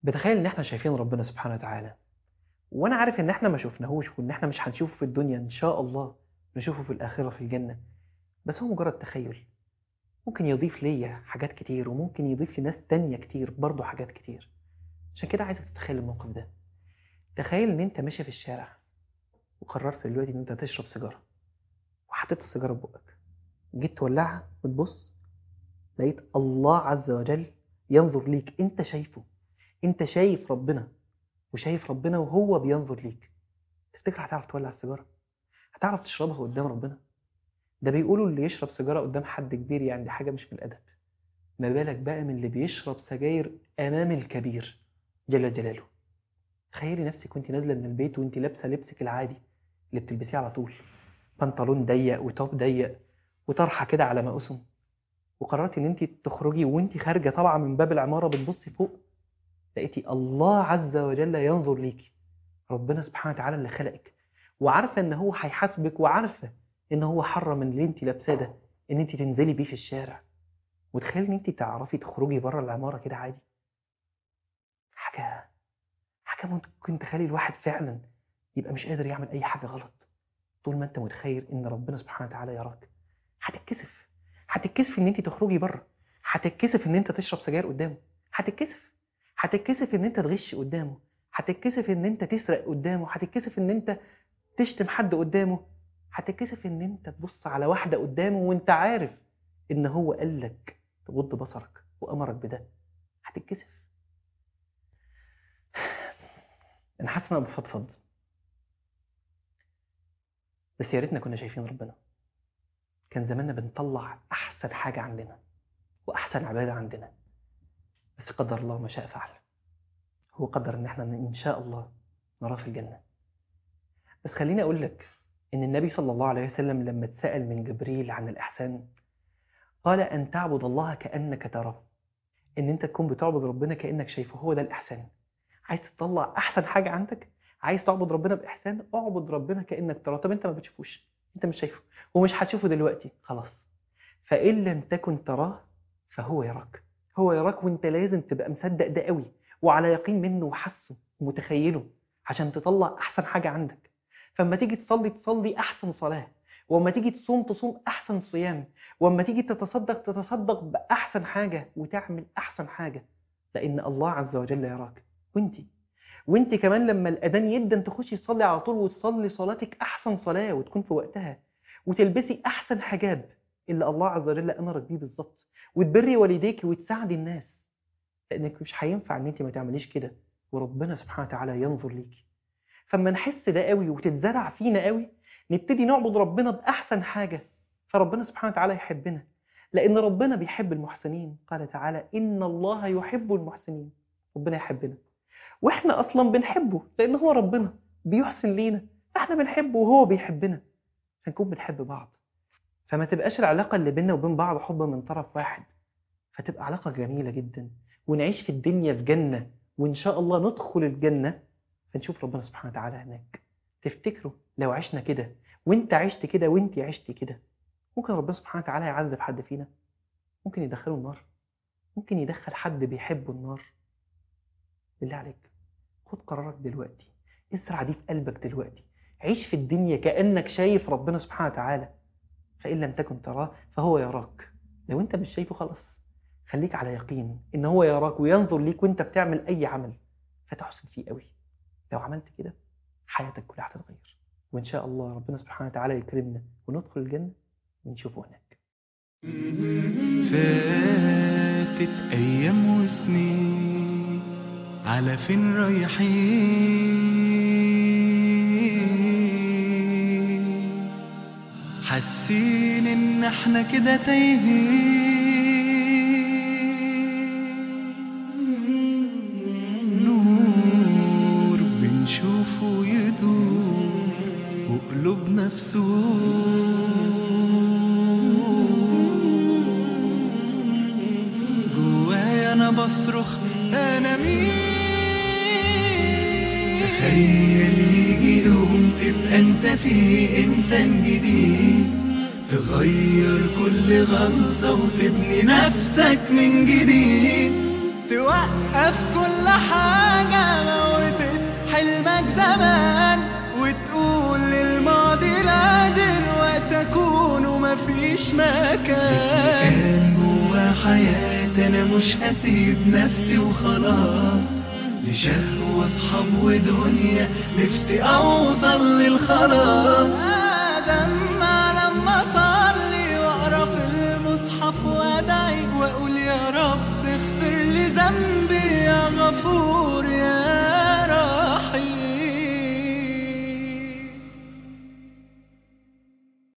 بتخيل ان احنا شايفين ربنا سبحانه وتعالى وانا عارف ان احنا ما شفناهوش وان احنا مش هنشوفه في الدنيا ان شاء الله نشوفه في الاخره في الجنه بس هو مجرد تخيل ممكن يضيف ليا حاجات كتير وممكن يضيف لناس تانية كتير برضه حاجات كتير عشان كده عايزك تتخيل الموقف ده تخيل ان انت ماشي في الشارع وقررت دلوقتي ان انت تشرب سيجاره وحطيت السيجاره في بقك جيت تولعها وتبص لقيت الله عز وجل ينظر ليك انت شايفه انت شايف ربنا وشايف ربنا وهو بينظر ليك تفتكر هتعرف تولع السيجاره هتعرف تشربها قدام ربنا ده بيقولوا اللي يشرب سيجاره قدام حد كبير يعني دي حاجه مش من الادب ما بالك بقى من اللي بيشرب سجاير امام الكبير جل جلاله تخيلي نفسك وانت نازله من البيت وانت لابسه لبسك العادي اللي بتلبسيه على طول بنطلون ضيق وتوب ضيق وطرحه كده على مقاسم وقررتي ان انت تخرجي وانت خارجه طالعه من باب العماره بتبصي فوق لقيتي الله عز وجل ينظر ليكي ربنا سبحانه وتعالى اللي خلقك وعارفه ان هو هيحاسبك وعارفه ان هو حرم من اللي انت لابساه ده ان انت تنزلي بيه في الشارع وتخيلي ان انت تعرفي تخرجي بره العماره كده عادي حاجه حاجه ممكن تخلي الواحد فعلا يبقى مش قادر يعمل اي حاجه غلط طول ما انت متخيل ان ربنا سبحانه وتعالى يراك هتتكسف هتتكسف ان انت تخرجي بره هتتكسف ان انت تشرب سجاير قدامه هتتكسف هتتكسف ان انت تغش قدامه هتتكسف ان انت تسرق قدامه هتتكسف ان انت تشتم حد قدامه هتتكسف ان انت تبص على واحده قدامه وانت عارف ان هو قال لك تغض بصرك وامرك بده هتتكسف انا حاسس ان انا بفضفض بس يا ريتنا كنا شايفين ربنا كان زماننا بنطلع احسن حاجه عندنا واحسن عباده عندنا بس قدر الله ما شاء فعل هو قدر ان احنا ان شاء الله نراه في الجنه بس خليني اقول لك ان النبي صلى الله عليه وسلم لما اتسال من جبريل عن الاحسان قال ان تعبد الله كانك تراه ان انت تكون بتعبد ربنا كانك شايفه هو ده الاحسان عايز تطلع احسن حاجه عندك عايز تعبد ربنا باحسان اعبد ربنا كانك تراه طب انت ما بتشوفوش انت مش شايفه ومش هتشوفه دلوقتي خلاص فان لم تكن تراه فهو يراك هو يراك وانت لازم تبقى مصدق ده قوي وعلى يقين منه وحاسه ومتخيله عشان تطلع احسن حاجه عندك فلما تيجي تصلي تصلي احسن صلاه واما تيجي تصوم تصوم احسن صيام واما تيجي تتصدق تتصدق باحسن حاجه وتعمل احسن حاجه لان الله عز وجل يراك وانت وانت كمان لما الاذان يدن تخشي تصلي على طول وتصلي صلاتك احسن صلاه وتكون في وقتها وتلبسي احسن حجاب اللي الله عز وجل امرك بيه بالظبط وتبري والديك وتساعدي الناس لانك مش هينفع ان انت ما تعمليش كده وربنا سبحانه وتعالى ينظر ليكي فما نحس ده قوي وتتزرع فينا قوي نبتدي نعبد ربنا باحسن حاجه فربنا سبحانه وتعالى يحبنا لان ربنا بيحب المحسنين قال تعالى ان الله يحب المحسنين ربنا يحبنا واحنا اصلا بنحبه لان هو ربنا بيحسن لينا فاحنا بنحبه وهو بيحبنا فنكون بنحب بعض فما تبقاش العلاقة اللي بيننا وبين بعض حب من طرف واحد فتبقى علاقة جميلة جدا ونعيش في الدنيا في جنة وإن شاء الله ندخل الجنة فنشوف ربنا سبحانه وتعالى هناك تفتكروا لو عشنا كده وانت عشت كده وانت عشت كده ممكن ربنا سبحانه وتعالى يعذب حد فينا ممكن يدخله النار ممكن يدخل حد بيحبه النار بالله عليك خد قرارك دلوقتي اسرع دي في قلبك دلوقتي عيش في الدنيا كأنك شايف ربنا سبحانه وتعالى فإن لم تكن تراه فهو يراك لو أنت مش شايفه خلاص خليك على يقين إن هو يراك وينظر ليك وأنت بتعمل أي عمل فتحسن فيه قوي لو عملت كده حياتك كلها هتتغير وإن شاء الله ربنا سبحانه وتعالى يكرمنا وندخل الجنة ونشوفه هناك فاتت أيام وسنين على فين رايحين حاسين إن احنا كده تايهين نور بنشوفه يدور وقلوبنا في جوايا انا بصرخ انا مين تخيل يجي يوم تبقى انت فيه انسان جديد تغير كل غلطة وتبني نفسك من جديد توقف كل حاجة موتت حلمك زمان وتقول للماضي لا دلوقتي أكون ومفيش مكان كان جوا حياتي أنا مش هسيب نفسي وخلاص لشهوة أصحاب ودنيا نفسي أوصل للخلاص آدم ما لما أصلي وأقرأ في المصحف وأدعي وأقول يا رب اغفر لي ذنبي يا غفور